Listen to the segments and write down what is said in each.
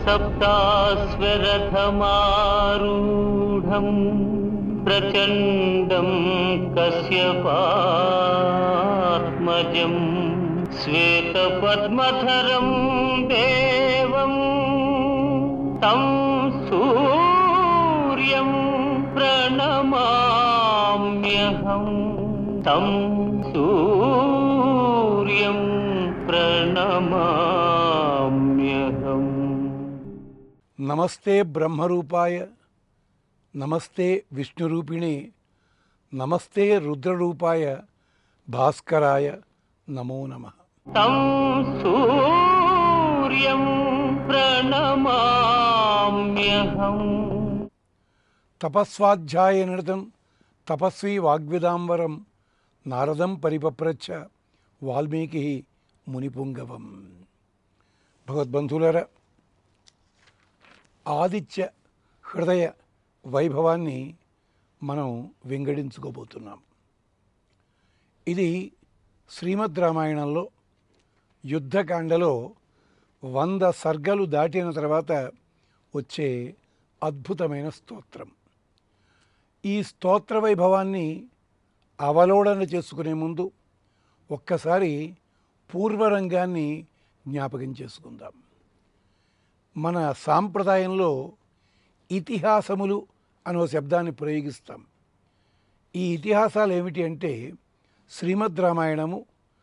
सप्तास्वरथमारूढम् प्रचण्डम् कश्यपात्मजम् श्वेतपद्मधरम् देवम् तं सूर्यम् प्रणमाम्यहम् तं सूर्यं प्रणमाम्यहम् నమస్తే బ్రహ్మరూపాయ నమస్తే విష్ణురూపిణే నమస్తే రుద్రరూపాయ భాస్కరాయ నమో నమ तं सूर्यं प्रणमाम्यहम् తపస్వాధ్యాయ నిరతం తపస్వీ వాగ్విదాంబరం నారదం పరిపప్రచ్ఛ వాల్మీకి మునిపుంగవం భగవద్బంధువులరా ఆదిత్య హృదయ వైభవాన్ని మనం వెంగడించుకోబోతున్నాం ఇది శ్రీమద్ రామాయణంలో యుద్ధకాండలో వంద సర్గలు దాటిన తర్వాత వచ్చే అద్భుతమైన స్తోత్రం ఈ స్తోత్ర వైభవాన్ని అవలోడన చేసుకునే ముందు ఒక్కసారి పూర్వరంగాన్ని జ్ఞాపకం చేసుకుందాం మన సాంప్రదాయంలో ఇతిహాసములు అనే శబ్దాన్ని ప్రయోగిస్తాం ఈ ఇతిహాసాలు ఏమిటి అంటే శ్రీమద్ రామాయణము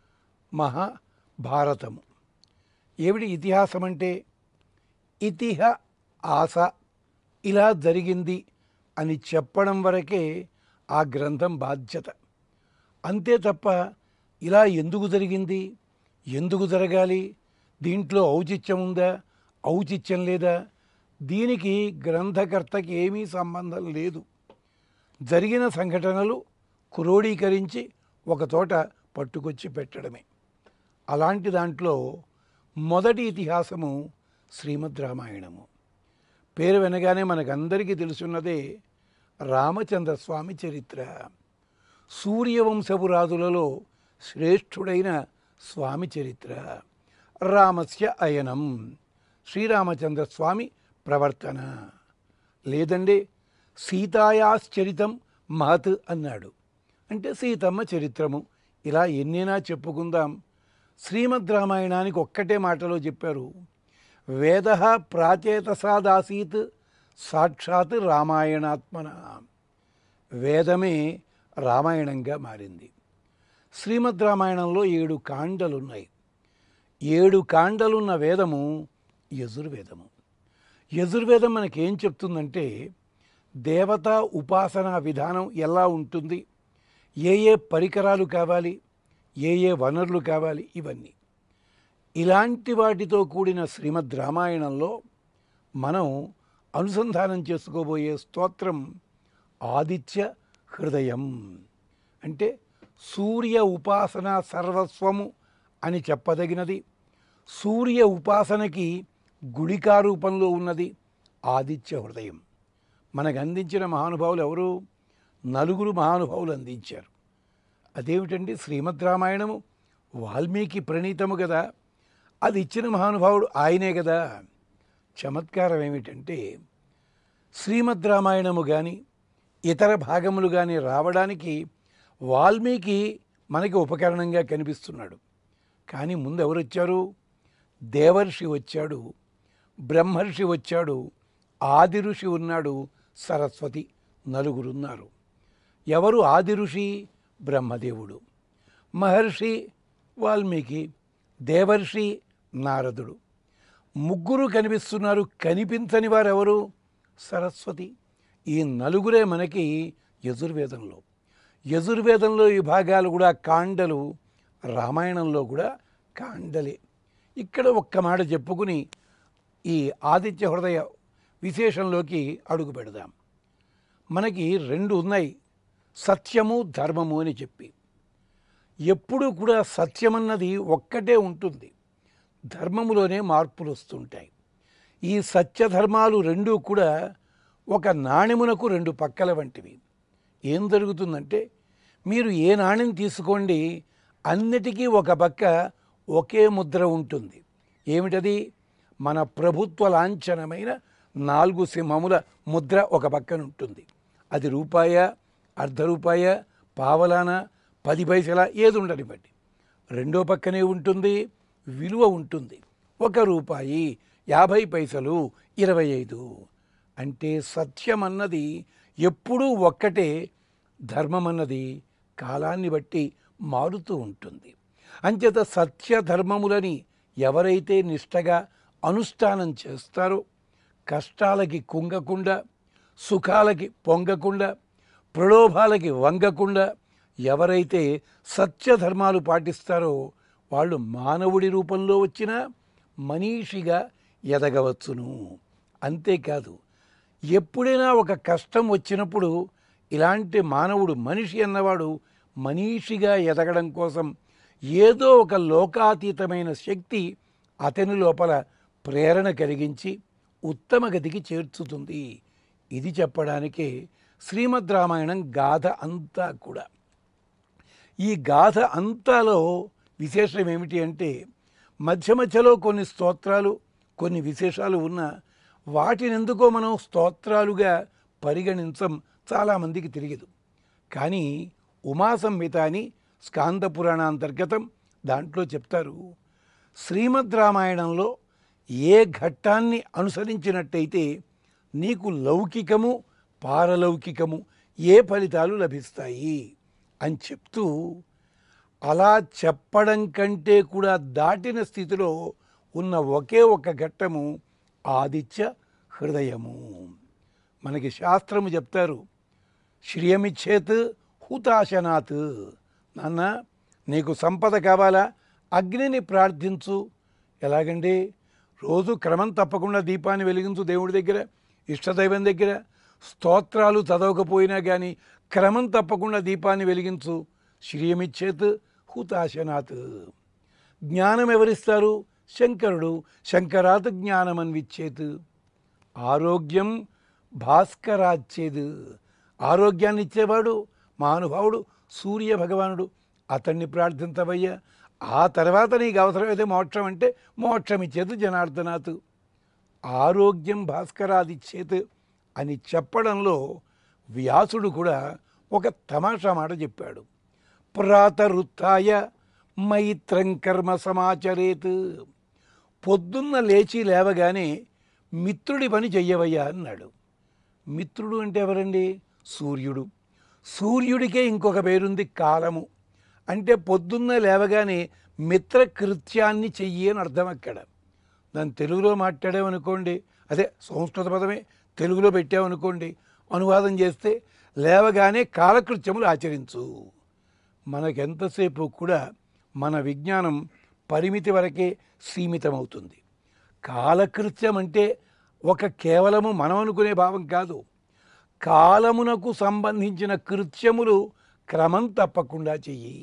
మహాభారతము ఏమిటి ఇతిహాసం అంటే ఇతిహ ఆశ ఇలా జరిగింది అని చెప్పడం వరకే ఆ గ్రంథం బాధ్యత అంతే తప్ప ఇలా ఎందుకు జరిగింది ఎందుకు జరగాలి దీంట్లో ఔచిత్యం ఉందా ఔచిత్యం లేదా దీనికి గ్రంథకర్తకి ఏమీ సంబంధం లేదు జరిగిన సంఘటనలు క్రోడీకరించి ఒకచోట పట్టుకొచ్చి పెట్టడమే అలాంటి దాంట్లో మొదటి ఇతిహాసము శ్రీమద్ రామాయణము పేరు వినగానే మనకందరికీ తెలుసున్నదే రామచంద్ర స్వామి చరిత్ర సూర్యవంశపు రాజులలో శ్రేష్ఠుడైన స్వామి చరిత్ర రామస్య అయనం శ్రీరామచంద్ర స్వామి ప్రవర్తన లేదండి సీతాయాశ్చరితం మహత్ అన్నాడు అంటే సీతమ్మ చరిత్రము ఇలా ఎన్నైనా చెప్పుకుందాం శ్రీమద్ రామాయణానికి ఒక్కటే మాటలో చెప్పారు వేద ప్రాచేతసాదాసీత్ సాక్షాత్ రామాయణాత్మన వేదమే రామాయణంగా మారింది శ్రీమద్ రామాయణంలో ఏడు కాండలున్నాయి ఏడు కాండలున్న వేదము యజుర్వేదము యజుర్వేదం మనకేం చెప్తుందంటే దేవతా ఉపాసనా విధానం ఎలా ఉంటుంది ఏ ఏ పరికరాలు కావాలి ఏ ఏ వనరులు కావాలి ఇవన్నీ ఇలాంటి వాటితో కూడిన శ్రీమద్ రామాయణంలో మనం అనుసంధానం చేసుకోబోయే స్తోత్రం ఆదిత్య హృదయం అంటే సూర్య ఉపాసన సర్వస్వము అని చెప్పదగినది సూర్య ఉపాసనకి గుళికా రూపంలో ఉన్నది ఆదిత్య హృదయం మనకు అందించిన మహానుభావులు ఎవరు నలుగురు మహానుభావులు అందించారు అదేమిటండి శ్రీమద్ రామాయణము వాల్మీకి ప్రణీతము కదా అది ఇచ్చిన మహానుభావుడు ఆయనే కదా చమత్కారం ఏమిటంటే శ్రీమద్ రామాయణము కానీ ఇతర భాగములు కానీ రావడానికి వాల్మీకి మనకి ఉపకరణంగా కనిపిస్తున్నాడు కానీ ముందు ఎవరు వచ్చారు దేవర్షి వచ్చాడు బ్రహ్మర్షి వచ్చాడు ఆది ఋషి ఉన్నాడు సరస్వతి నలుగురున్నారు ఎవరు ఆది ఋషి బ్రహ్మదేవుడు మహర్షి వాల్మీకి దేవర్షి నారదుడు ముగ్గురు కనిపిస్తున్నారు కనిపించని వారెవరు సరస్వతి ఈ నలుగురే మనకి యజుర్వేదంలో యజుర్వేదంలో ఈ భాగాలు కూడా కాండలు రామాయణంలో కూడా కాండలే ఇక్కడ ఒక్క మాట చెప్పుకుని ఈ ఆదిత్య హృదయ విశేషంలోకి అడుగు పెడదాం మనకి రెండు ఉన్నాయి సత్యము ధర్మము అని చెప్పి ఎప్పుడూ కూడా సత్యమన్నది ఒక్కటే ఉంటుంది ధర్మములోనే మార్పులు వస్తుంటాయి ఈ సత్యధర్మాలు రెండూ కూడా ఒక నాణెమునకు రెండు పక్కల వంటివి ఏం జరుగుతుందంటే మీరు ఏ నాణ్యం తీసుకోండి అన్నిటికీ ఒక పక్క ఒకే ముద్ర ఉంటుంది ఏమిటది మన ప్రభుత్వ లాంఛనమైన నాలుగు సింహముల ముద్ర ఒక పక్కన ఉంటుంది అది రూపాయ అర్ధ రూపాయ పావలాన పది పైసల ఏది ఉండని బట్టి రెండో పక్కనే ఉంటుంది విలువ ఉంటుంది ఒక రూపాయి యాభై పైసలు ఇరవై ఐదు అంటే సత్యం అన్నది ఎప్పుడూ ఒక్కటే ధర్మం అన్నది కాలాన్ని బట్టి మారుతూ ఉంటుంది అంచేత సత్య ధర్మములని ఎవరైతే నిష్టగా అనుష్ఠానం చేస్తారో కష్టాలకి కుంగకుండా సుఖాలకి పొంగకుండా ప్రలోభాలకి వంగకుండా ఎవరైతే సత్యధర్మాలు పాటిస్తారో వాళ్ళు మానవుడి రూపంలో వచ్చిన మనీషిగా ఎదగవచ్చును అంతేకాదు ఎప్పుడైనా ఒక కష్టం వచ్చినప్పుడు ఇలాంటి మానవుడు మనిషి అన్నవాడు మనీషిగా ఎదగడం కోసం ఏదో ఒక లోకాతీతమైన శక్తి అతని లోపల ప్రేరణ కలిగించి ఉత్తమ గతికి చేర్చుతుంది ఇది చెప్పడానికే శ్రీమద్ రామాయణం గాథ అంతా కూడా ఈ గాథ అంతాలో విశేషం ఏమిటి అంటే మధ్య మధ్యలో కొన్ని స్తోత్రాలు కొన్ని విశేషాలు ఉన్న వాటిని ఎందుకో మనం స్తోత్రాలుగా పరిగణించం చాలామందికి తెలియదు కానీ ఉమా సంహిత అని స్కాంద పురాణాంతర్గతం దాంట్లో చెప్తారు శ్రీమద్ రామాయణంలో ఏ ఘట్టాన్ని అనుసరించినట్టయితే నీకు లౌకికము పారలౌకికము ఏ ఫలితాలు లభిస్తాయి అని చెప్తూ అలా చెప్పడం కంటే కూడా దాటిన స్థితిలో ఉన్న ఒకే ఒక ఘట్టము ఆదిత్య హృదయము మనకి శాస్త్రము చెప్తారు శ్రియమిచ్చేత్ హుతాశనాత్ నాన్న నీకు సంపద కావాలా అగ్నిని ప్రార్థించు ఎలాగండి రోజు క్రమం తప్పకుండా దీపాన్ని వెలిగించు దేవుడి దగ్గర ఇష్టదైవం దగ్గర స్తోత్రాలు చదవకపోయినా కానీ క్రమం తప్పకుండా దీపాన్ని వెలిగించు శ్రీయమిచ్చేత్ హుతాశనాత్ జ్ఞానం ఎవరిస్తారు శంకరుడు శంకరాత్ జ్ఞానమన్విచ్చేత్ ఆరోగ్యం భాస్కరాచ్చేది ఆరోగ్యాన్ని ఇచ్చేవాడు మహానుభావుడు సూర్య భగవానుడు అతన్ని ప్రార్థించవయ్యా ఆ తర్వాత నీకు అవసరమైతే మోక్షం అంటే మోక్షం ఇచ్చేది జనార్దనాథ్ ఆరోగ్యం భాస్కరాదిచ్చేత్ అని చెప్పడంలో వ్యాసుడు కూడా ఒక తమాషా మాట చెప్పాడు ప్రాతరుత్థాయ మైత్రం కర్మ సమాచరేత్ పొద్దున్న లేచి లేవగానే మిత్రుడి పని చెయ్యవయ్యా అన్నాడు మిత్రుడు అంటే ఎవరండి సూర్యుడు సూర్యుడికే ఇంకొక పేరుంది కాలము అంటే పొద్దున్న లేవగానే మిత్ర కృత్యాన్ని చెయ్యి అని అర్థం అక్కడ దాన్ని తెలుగులో మాట్లాడామనుకోండి అదే సంస్కృత పదమే తెలుగులో పెట్టామనుకోండి అనువాదం చేస్తే లేవగానే కాలకృత్యములు ఆచరించు మనకెంతసేపు కూడా మన విజ్ఞానం పరిమితి వరకే సీమితమవుతుంది కాలకృత్యం అంటే ఒక కేవలము మనం అనుకునే భావం కాదు కాలమునకు సంబంధించిన కృత్యములు క్రమం తప్పకుండా చెయ్యి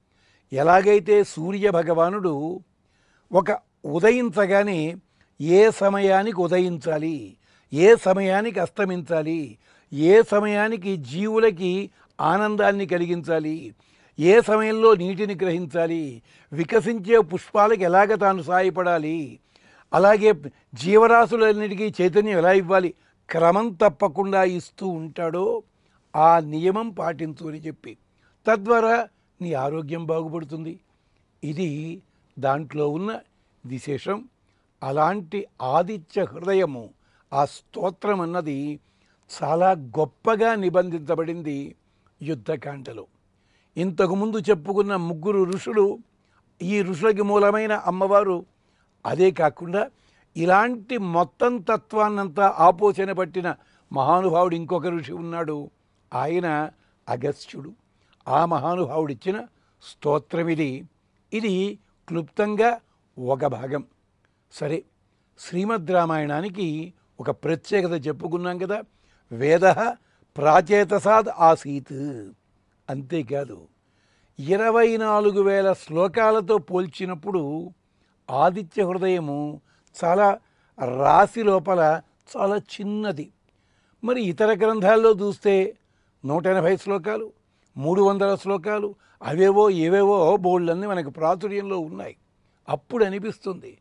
ఎలాగైతే సూర్య భగవానుడు ఒక ఉదయించగానే ఏ సమయానికి ఉదయించాలి ఏ సమయానికి అస్తమించాలి ఏ సమయానికి జీవులకి ఆనందాన్ని కలిగించాలి ఏ సమయంలో నీటిని గ్రహించాలి వికసించే పుష్పాలకు ఎలాగ తాను సాయపడాలి అలాగే జీవరాశులన్నిటికీ చైతన్యం ఎలా ఇవ్వాలి క్రమం తప్పకుండా ఇస్తూ ఉంటాడో ఆ నియమం పాటించు అని చెప్పి తద్వారా నీ ఆరోగ్యం బాగుపడుతుంది ఇది దాంట్లో ఉన్న విశేషం అలాంటి ఆదిత్య హృదయము ఆ స్తోత్రం అన్నది చాలా గొప్పగా నిబంధించబడింది యుద్ధకాండలో ఇంతకుముందు చెప్పుకున్న ముగ్గురు ఋషులు ఈ ఋషులకి మూలమైన అమ్మవారు అదే కాకుండా ఇలాంటి మొత్తం తత్వాన్నంతా ఆపోచన పట్టిన మహానుభావుడు ఇంకొక ఋషి ఉన్నాడు ఆయన అగస్త్యుడు ఆ మహానుభావుడిచ్చిన స్తోత్రం ఇది ఇది క్లుప్తంగా ఒక భాగం సరే శ్రీమద్ రామాయణానికి ఒక ప్రత్యేకత చెప్పుకున్నాం కదా వేద ప్రాచేతసాద్ ఆసీత్ అంతేకాదు ఇరవై నాలుగు వేల శ్లోకాలతో పోల్చినప్పుడు ఆదిత్య హృదయము చాలా రాశి లోపల చాలా చిన్నది మరి ఇతర గ్రంథాల్లో చూస్తే నూట ఎనభై శ్లోకాలు మూడు వందల శ్లోకాలు అవేవో ఏవేవో బోళ్ళన్నీ మనకు ప్రాచుర్యంలో ఉన్నాయి అప్పుడు అనిపిస్తుంది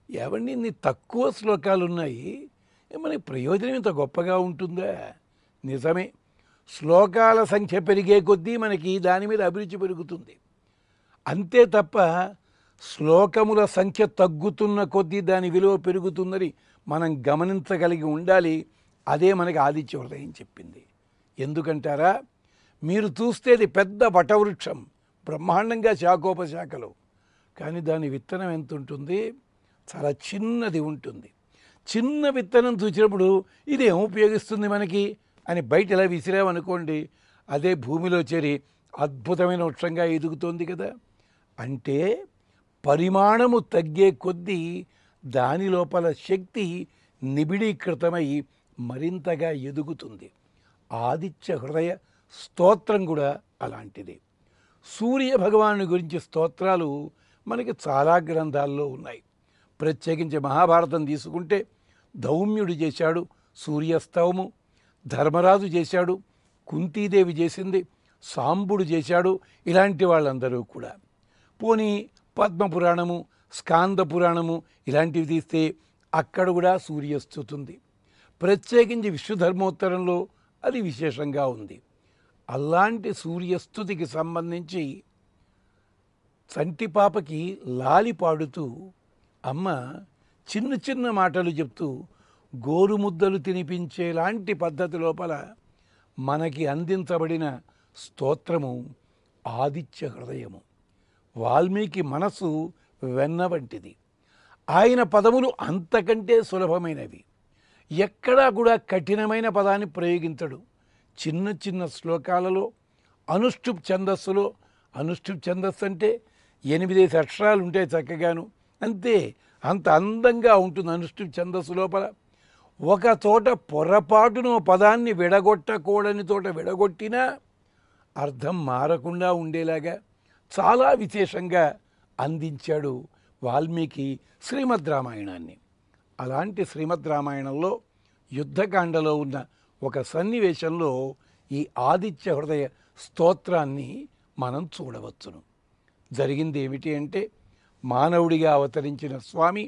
ఏమండి ఇన్ని తక్కువ శ్లోకాలు ఉన్నాయి ఏ మనకి ప్రయోజనం ఇంత గొప్పగా ఉంటుందా నిజమే శ్లోకాల సంఖ్య పెరిగే కొద్దీ మనకి దాని మీద అభిరుచి పెరుగుతుంది అంతే తప్ప శ్లోకముల సంఖ్య తగ్గుతున్న కొద్దీ దాని విలువ పెరుగుతుందని మనం గమనించగలిగి ఉండాలి అదే మనకి ఆదిత్య హృదయం చెప్పింది ఎందుకంటారా మీరు చూస్తేది పెద్ద వటవృక్షం బ్రహ్మాండంగా శాఖోపశాఖలు కానీ దాని విత్తనం ఎంత ఉంటుంది చాలా చిన్నది ఉంటుంది చిన్న విత్తనం చూసినప్పుడు ఇది ఏం ఉపయోగిస్తుంది మనకి అని బయట ఇలా విసిరామనుకోండి అదే భూమిలో చేరి అద్భుతమైన వృక్షంగా ఎదుగుతోంది కదా అంటే పరిమాణము తగ్గే కొద్దీ దాని లోపల శక్తి నిబిడీకృతమై మరింతగా ఎదుగుతుంది ఆదిత్య హృదయ స్తోత్రం కూడా అలాంటిది సూర్య భగవాను గురించి స్తోత్రాలు మనకి చాలా గ్రంథాల్లో ఉన్నాయి ప్రత్యేకించి మహాభారతం తీసుకుంటే ధౌమ్యుడు చేశాడు సూర్యస్తవము ధర్మరాజు చేశాడు కుంతీదేవి చేసింది సాంబుడు చేశాడు ఇలాంటి వాళ్ళందరూ కూడా పోనీ పద్మపురాణము స్కాంద పురాణము ఇలాంటివి తీస్తే అక్కడ కూడా సూర్యస్థుతుంది ప్రత్యేకించి విశ్వధర్మోత్తరంలో అది విశేషంగా ఉంది అలాంటి సూర్యస్థుతికి సంబంధించి చంటి పాపకి లాలి పాడుతూ అమ్మ చిన్న చిన్న మాటలు చెప్తూ గోరుముద్దలు తినిపించేలాంటి పద్ధతి లోపల మనకి అందించబడిన స్తోత్రము ఆదిత్య హృదయము వాల్మీకి మనసు వెన్న వంటిది ఆయన పదములు అంతకంటే సులభమైనవి ఎక్కడా కూడా కఠినమైన పదాన్ని ప్రయోగించడు చిన్న చిన్న శ్లోకాలలో అనుష్ఠుప్ ఛందస్సులో అనుష్ఠుప్ ఛందస్సు అంటే ఎనిమిదేసి అక్షరాలు ఉంటాయి చక్కగాను అంతే అంత అందంగా ఉంటుంది అనుష్ఠుప్ ఛందస్సు లోపల ఒక చోట పొరపాటును పదాన్ని విడగొట్టకూడని చోట విడగొట్టినా అర్థం మారకుండా ఉండేలాగా చాలా విశేషంగా అందించాడు వాల్మీకి శ్రీమద్ రామాయణాన్ని అలాంటి శ్రీమద్ రామాయణంలో యుద్ధకాండలో ఉన్న ఒక సన్నివేశంలో ఈ ఆదిత్య హృదయ స్తోత్రాన్ని మనం చూడవచ్చును జరిగింది ఏమిటి అంటే మానవుడిగా అవతరించిన స్వామి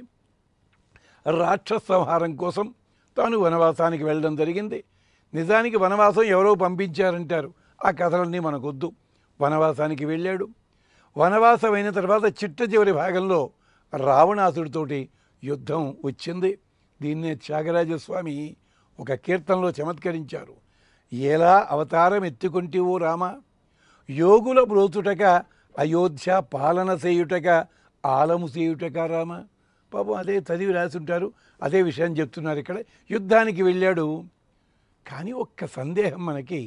రాక్షస సంహారం కోసం తాను వనవాసానికి వెళ్ళడం జరిగింది నిజానికి వనవాసం ఎవరో పంపించారంటారు ఆ కథలన్నీ మనకొద్దు వనవాసానికి వెళ్ళాడు వనవాసం అయిన తర్వాత చిట్ట చివరి భాగంలో రావణాసుడితోటి యుద్ధం వచ్చింది దీన్నే త్యాగరాజస్వామి ఒక కీర్తనలో చమత్కరించారు ఎలా అవతారం ఎత్తుకుంటివో రామ యోగుల బ్రోచుటక అయోధ్య పాలన చేయుటక ఆలము చేయుటక రామ పాపం అదే చదివి రాసుంటారు అదే విషయం చెప్తున్నారు ఇక్కడ యుద్ధానికి వెళ్ళాడు కానీ ఒక్క సందేహం మనకి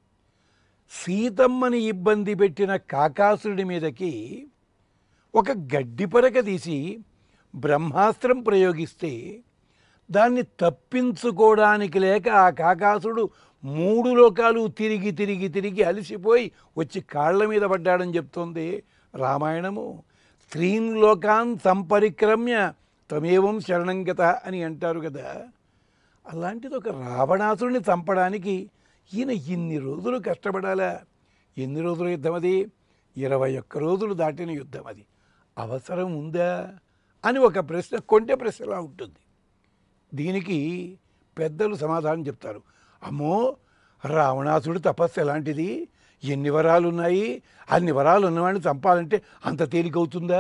సీతమ్మని ఇబ్బంది పెట్టిన కాకాసురుడి మీదకి ఒక గడ్డి పరక తీసి బ్రహ్మాస్త్రం ప్రయోగిస్తే దాన్ని తప్పించుకోవడానికి లేక ఆ కాకాసుడు మూడు లోకాలు తిరిగి తిరిగి తిరిగి అలసిపోయి వచ్చి కాళ్ళ మీద పడ్డాడని చెప్తోంది రామాయణము త్రీన్ లోకాన్ సంపరిక్రమ్య తమేవం శరణంగత అని అంటారు కదా అలాంటిది ఒక రావణాసుడిని చంపడానికి ఈయన ఇన్ని రోజులు కష్టపడాలా ఎన్ని రోజుల యుద్ధం అది ఇరవై ఒక్క రోజులు దాటిన యుద్ధం అది అవసరం ఉందా అని ఒక ప్రశ్న కొంటె ప్రశ్నలా ఉంటుంది దీనికి పెద్దలు సమాధానం చెప్తారు అమ్మో రావణాసుడి తపస్సు ఎలాంటిది ఎన్ని వరాలు ఉన్నాయి అన్ని వరాలు ఉన్నవాడిని చంపాలంటే అంత తేలికవుతుందా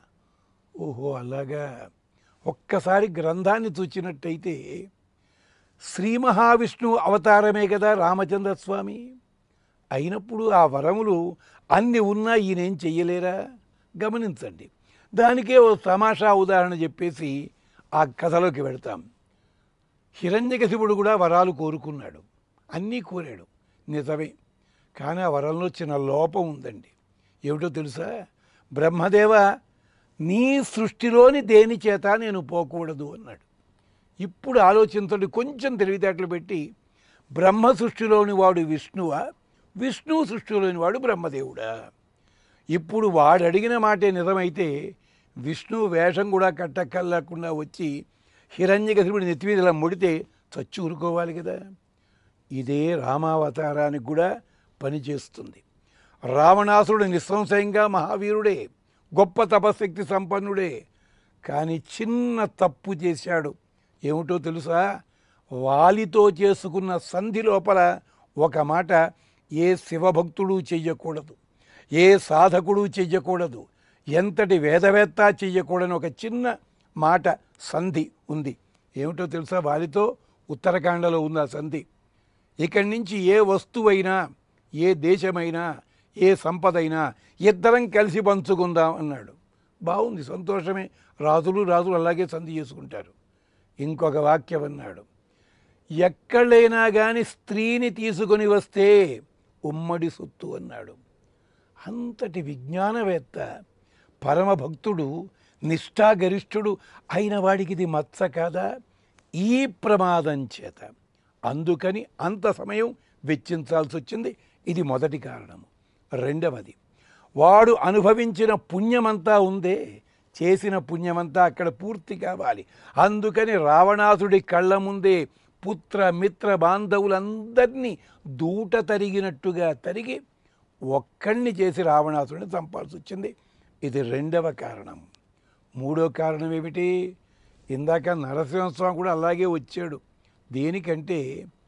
ఓహో అలాగా ఒక్కసారి గ్రంథాన్ని చూచినట్టయితే శ్రీ మహావిష్ణువు అవతారమే కదా రామచంద్ర స్వామి అయినప్పుడు ఆ వరములు అన్ని ఉన్నా ఈయనేం చెయ్యలేరా గమనించండి దానికే ఓ తమాషా ఉదాహరణ చెప్పేసి ఆ కథలోకి వెళతాం హిరణ్యకశిపుడు కూడా వరాలు కోరుకున్నాడు అన్నీ కోరాడు నిజమే కానీ ఆ వరంలో చిన్న లోపం ఉందండి ఏమిటో తెలుసా బ్రహ్మదేవ నీ సృష్టిలోని దేని చేత నేను పోకూడదు అన్నాడు ఇప్పుడు ఆలోచించండి కొంచెం తెలివితేటలు పెట్టి బ్రహ్మ సృష్టిలోని వాడు విష్ణువా విష్ణువు సృష్టిలోని వాడు బ్రహ్మదేవుడా ఇప్పుడు వాడు అడిగిన మాటే నిజమైతే విష్ణువు వేషం కూడా కట్టక్కర్లేకుండా వచ్చి హిరణ్యకశిపుడి నెత్తి మీద ఇలా ముడితే చచ్చి ఊరుకోవాలి కదా ఇదే రామావతారానికి కూడా పనిచేస్తుంది రావణాసురుడు నిస్సంశయంగా మహావీరుడే గొప్ప తపశక్తి సంపన్నుడే కానీ చిన్న తప్పు చేశాడు ఏమిటో తెలుసా వాలితో చేసుకున్న సంధి లోపల ఒక మాట ఏ శివభక్తుడు చెయ్యకూడదు ఏ సాధకుడు చెయ్యకూడదు ఎంతటి వేదవేత్త చెయ్యకూడని ఒక చిన్న మాట సంధి ఉంది ఏమిటో తెలుసా వాలితో ఉత్తరాఖండలో ఉంది ఆ సంధి ఇక్కడి నుంచి ఏ వస్తువైనా ఏ దేశమైనా ఏ సంపదైనా ఇద్దరం కలిసి పంచుకుందాం అన్నాడు బాగుంది సంతోషమే రాజులు రాజులు అలాగే సంధి చేసుకుంటారు ఇంకొక వాక్యం అన్నాడు ఎక్కడైనా కానీ స్త్రీని తీసుకొని వస్తే ఉమ్మడి సొత్తు అన్నాడు అంతటి విజ్ఞానవేత్త పరమభక్తుడు నిష్ఠాగరిష్ఠుడు అయిన వాడికి ఇది మచ్చ కాదా ఈ ప్రమాదం చేత అందుకని అంత సమయం వెచ్చించాల్సి వచ్చింది ఇది మొదటి కారణము రెండవది వాడు అనుభవించిన పుణ్యమంతా ఉందే చేసిన పుణ్యమంతా అక్కడ పూర్తి కావాలి అందుకని రావణాసుడి కళ్ళ ముందే పుత్ర మిత్ర బాంధవులందరినీ దూట తరిగినట్టుగా తరిగి ఒక్కడిని చేసి రావణాసుడిని చంపాల్సి వచ్చింది ఇది రెండవ కారణం మూడో కారణం ఏమిటి ఇందాక నరసింహస్వామి కూడా అలాగే వచ్చాడు దేనికంటే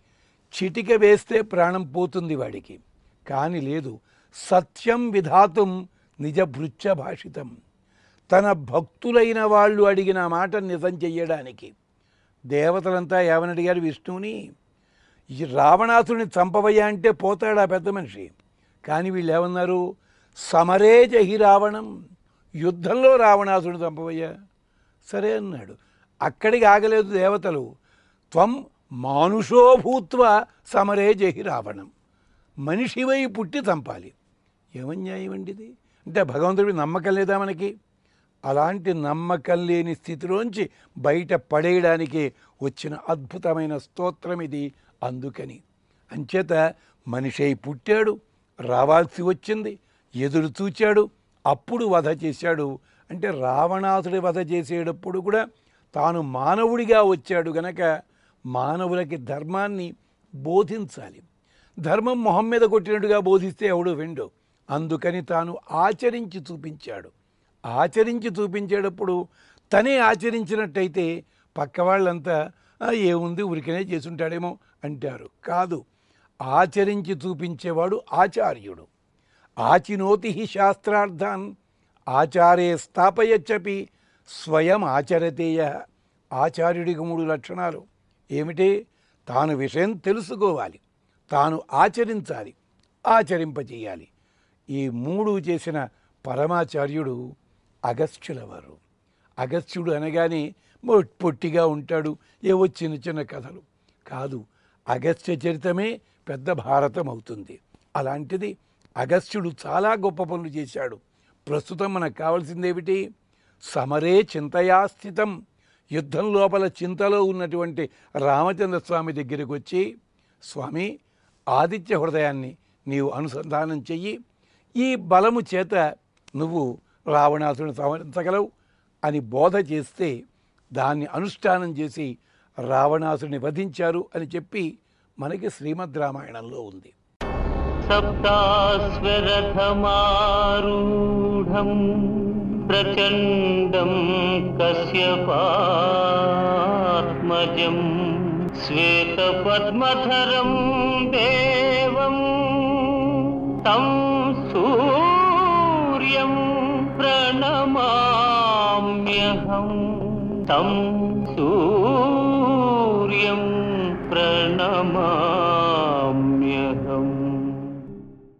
చిటిక వేస్తే ప్రాణం పోతుంది వాడికి కానీ లేదు సత్యం విధాతుం నిజ భృత్య భాషితం తన భక్తులైన వాళ్ళు అడిగిన మాట నిజం చెయ్యడానికి దేవతలంతా ఏమని అడిగారు విష్ణువుని ఈ రావణాసుడిని చంపవయ్యా అంటే పోతాడా పెద్ద మనిషి కానీ వీళ్ళు ఏమన్నారు సమరే జహి రావణం యుద్ధంలో రావణాసుడిని చంపవయ్యా సరే అన్నాడు అక్కడికి ఆగలేదు దేవతలు త్వం మానుషో భూత్వ సమరే జహి రావణం మనిషివై పుట్టి చంపాలి ఏమన్యాయం అండి ఇది అంటే భగవంతుడి నమ్మకం లేదా మనకి అలాంటి నమ్మకం లేని స్థితిలోంచి బయట పడేయడానికి వచ్చిన అద్భుతమైన స్తోత్రం ఇది అందుకని అంచేత మనిషి అయి పుట్టాడు రావాల్సి వచ్చింది ఎదురు చూచాడు అప్పుడు వధ చేశాడు అంటే రావణాసుడి వధ చేసేటప్పుడు కూడా తాను మానవుడిగా వచ్చాడు గనక మానవులకి ధర్మాన్ని బోధించాలి ధర్మం మొహం మీద కొట్టినట్టుగా బోధిస్తే ఎవడు విండు అందుకని తాను ఆచరించి చూపించాడు ఆచరించి చూపించేటప్పుడు తనే ఆచరించినట్టయితే పక్క వాళ్ళంతా "ఆ, ఏముంది ఉరికనే చేసుంటాడేమో అంటారు కాదు ఆచరించి చూపించేవాడు ఆచార్యుడు ఆచినోతి హి శాస్త్రార్థాన్ ఆచారే స్థాపయచ్చపి స్వయం ఆచరతేయ ఆచార్యుడికి మూడు లక్షణాలు ఏమిటి తాను విషయం తెలుసుకోవాలి తాను ఆచరించాలి ఆచరింపచేయాలి ఈ మూడు చేసిన పరమాచార్యుడు అగస్త్యుల వారు అగస్త్యుడు అనగానే మొ- పొట్టిగా ఉంటాడు ఏవో చిన్న చిన్న కథలు కాదు అగస్త్య చరితమే పెద్ద భారతం అవుతుంది అలాంటిది అగస్త్యుడు చాలా గొప్ప పనులు చేశాడు ప్రస్తుతం మనకు కావాల్సిందేమిటి సమరే చింతయా స్థితం యుద్ధం లోపల చింతలో ఉన్నటువంటి రామచంద్ర స్వామి దగ్గరికి వచ్చి స్వామి ఆదిత్య హృదయాన్ని నీవు అనుసంధానం చెయ్యి ఈ బలము చేత నువ్వు రావణాసుని సంహరించగలవు అని బోధ చేస్తే దాన్ని అనుష్ఠానం చేసి రావణాసుని వధించారు అని చెప్పి మనకి శ్రీమద్ రామాయణంలో ఉంది सप्तास्वरथमारूढम् प्रचण्डम् कश्यपात्मजम् श्वेतपद्मधरम् देवम् तं सूर्यं प्रणमाम्यहम् तं सूर्यं प्रणमा